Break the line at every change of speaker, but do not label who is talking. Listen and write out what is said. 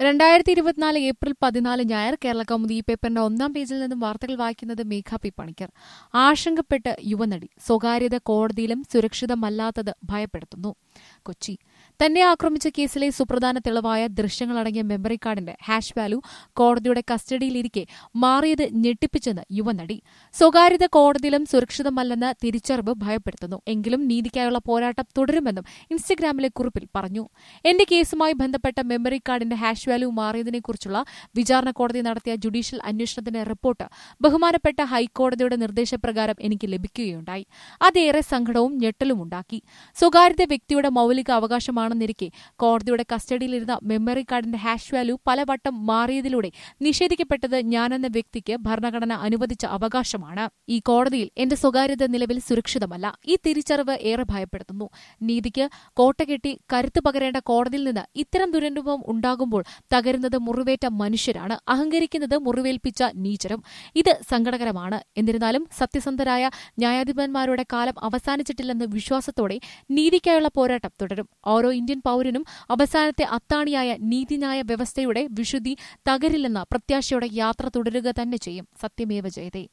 രണ്ടായിരത്തി ഇരുപത്തിനാല് ഏപ്രിൽ പതിനാല് ഞായർ കേരള കൗമുദി ഈ പേപ്പറിന്റെ ഒന്നാം പേജിൽ നിന്നും വാർത്തകൾ വായിക്കുന്നത് മേഘ പി പണിക്കർ ആശങ്കപ്പെട്ട് യുവനടി സ്വകാര്യത കോടതിയിലും സുരക്ഷിതമല്ലാത്തത് ഭയപ്പെടുത്തുന്നു കൊച്ചി തന്നെ ആക്രമിച്ച കേസിലെ സുപ്രധാന തെളിവായ ദൃശ്യങ്ങളടങ്ങിയ മെമ്മറി കാർഡിന്റെ ഹാഷ് വാല്യൂ കോടതിയുടെ കസ്റ്റഡിയിലിരിക്കെ മാറിയത് ഞെട്ടിപ്പിച്ചെന്ന് യുവനടി സ്വകാര്യത കോടതിയിലും സുരക്ഷിതമല്ലെന്ന് തിരിച്ചറിവ് ഭയപ്പെടുത്തുന്നു എങ്കിലും നീതിക്കായുള്ള പോരാട്ടം തുടരുമെന്നും ഇൻസ്റ്റഗ്രാമിലെ കുറിപ്പിൽ പറഞ്ഞു എന്റെ കേസുമായി ബന്ധപ്പെട്ട മെമ്മറി കാർഡിന്റെ ഹാഷ് വാല്യൂ മാറിയതിനെക്കുറിച്ചുള്ള വിചാരണ കോടതി നടത്തിയ ജുഡീഷ്യൽ അന്വേഷണത്തിന്റെ റിപ്പോർട്ട് ബഹുമാനപ്പെട്ട ഹൈക്കോടതിയുടെ നിർദ്ദേശപ്രകാരം എനിക്ക് ലഭിക്കുകയുണ്ടായി അതേറെ സങ്കടവും ഞെട്ടലുമുണ്ടാക്കി സ്വകാര്യത വ്യക്തിയുടെ മൌലിക അവകാശമാണെന്നിരിക്കെ കോടതിയുടെ കസ്റ്റഡിയിലിരുന്ന മെമ്മറി കാർഡിന്റെ ഹാഷ് വാല്യൂ പലവട്ടം മാറിയതിലൂടെ നിഷേധിക്കപ്പെട്ടത് ഞാനെന്ന വ്യക്തിക്ക് ഭരണഘടന അനുവദിച്ച അവകാശമാണ് ഈ കോടതിയിൽ എന്റെ സ്വകാര്യത നിലവിൽ സുരക്ഷിതമല്ല ഈ തിരിച്ചറിവ് ഏറെ ഭയപ്പെടുത്തുന്നു നീതിക്ക് കോട്ടകെട്ടി കരുത്തു പകരേണ്ട കോടതിയിൽ നിന്ന് ഇത്തരം ദുരനുഭവം ഉണ്ടാകുമ്പോൾ തകരുന്നത് മുറിവേറ്റ മനുഷ്യരാണ് അഹങ്കരിക്കുന്നത് മുറിവേൽപ്പിച്ച നീചരും ഇത് സങ്കടകരമാണ് എന്നിരുന്നാലും സത്യസന്ധരായ ന്യായാധിപന്മാരുടെ കാലം അവസാനിച്ചിട്ടില്ലെന്ന വിശ്വാസത്തോടെ നീതിക്കായുള്ള പോരാട്ടം തുടരും ഓരോ ഇന്ത്യൻ പൌരനും അവസാനത്തെ അത്താണിയായ നീതിന്യായ വ്യവസ്ഥയുടെ വിശുദ്ധി തകരില്ലെന്ന പ്രത്യാശയോടെ യാത്ര തുടരുക തന്നെ ചെയ്യും സത്യമേവ ജയതേ